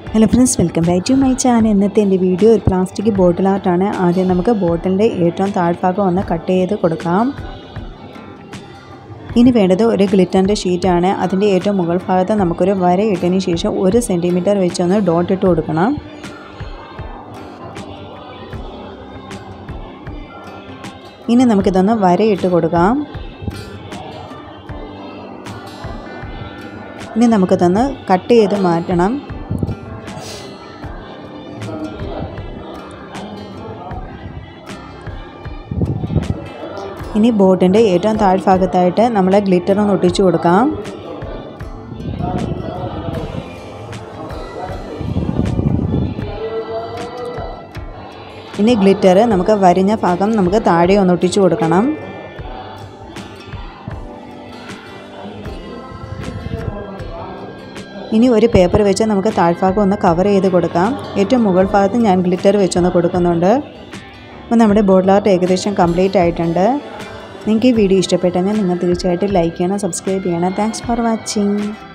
hello friends welcome back to my channel ഇന്നത്തെ എൻ്റെ video ഒരു പ്ലാസ്റ്റിക് ബോട്ടിൽ ആർട്ടാണ് ആദ്യം നമുക്ക് ബോട്ടിലിൻ്റെ ഏറ്റവും താഴ്ഭാഗം ഒന്ന് കട്ട് ചെയ്ത് കൊടുക്കാം ഇനി വേണ്ടത് ഒരു ഗ്ലിറ്ററിൻ്റെ ഷീറ്റാണ് അതിൻ്റെ ഏറ്റവും മുകൾ ഭാഗത്ത് നമുക്കൊരു വര ഇട്ടതിന് ശേഷം ഒരു സെൻറ്റിമീറ്റർ വെച്ചൊന്ന് ഡോട്ട് ഇട്ട് കൊടുക്കണം ഇനി നമുക്കിതൊന്ന് വരയിട്ട് കൊടുക്കാം ഇനി നമുക്കിതൊന്ന് കട്ട് ചെയ്ത് മാറ്റണം ഇനി ബോട്ടിൻ്റെ ഏറ്റവും താഴ്ഭാഗത്തായിട്ട് നമ്മൾ ഗ്ലിറ്റർ ഒന്ന് ഒട്ടിച്ചു കൊടുക്കാം ഇനി ഗ്ലിറ്റർ നമുക്ക് വരിഞ്ഞ ഭാഗം നമുക്ക് താഴെ ഒന്ന് ഒട്ടിച്ചു കൊടുക്കണം ഇനി ഒരു പേപ്പർ വെച്ച് നമുക്ക് താഴ്ഭാഗം ഒന്ന് കവർ ചെയ്ത് കൊടുക്കാം ഏറ്റവും മുകൾ ഭാഗത്ത് ഞാൻ ഗ്ലിറ്റർ വെച്ചൊന്ന് കൊടുക്കുന്നുണ്ട് അപ്പോൾ നമ്മുടെ ബോർഡ് ആർട്ട് ഏകദേശം കംപ്ലീറ്റ് ആയിട്ടുണ്ട് നിങ്ങൾക്ക് ഈ വീഡിയോ ഇഷ്ടപ്പെട്ടെങ്കിൽ നിങ്ങൾ തീർച്ചയായിട്ടും ലൈക്ക് ചെയ്യണം സബ്സ്ക്രൈബ് ചെയ്യണം താങ്ക്സ് ഫോർ വാച്ചിങ്